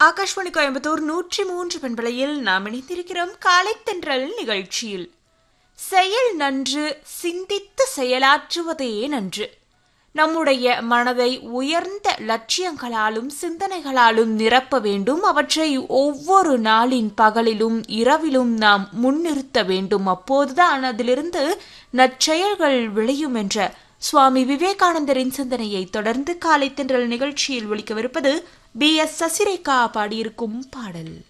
ஆகாஷ்வாணி கோயம்புத்தூர் நூற்றி மூன்று பண்பலையில் நாம் இணைந்திருக்கிறோம் காலை தென்றல் நிகழ்ச்சியில் செயல் நன்று சிந்தித்து செயலாற்றுவதே நன்று நம்முடைய மனதை உயர்ந்த லட்சியங்களாலும் சிந்தனைகளாலும் நிரப்ப வேண்டும் அவற்றை ஒவ்வொரு நாளின் பகலிலும் இரவிலும் நாம் முன்னிறுத்த வேண்டும் அப்போதுதான் அதிலிருந்து நற்செயல்கள் விளையும் என்ற சுவாமி விவேகானந்தரின் சிந்தனையை தொடர்ந்து காலை தென்றல் நிகழ்ச்சியில் ஒலிக்கவிருப்பது பி எஸ் சசிரேகா பாடியிருக்கும் பாடல்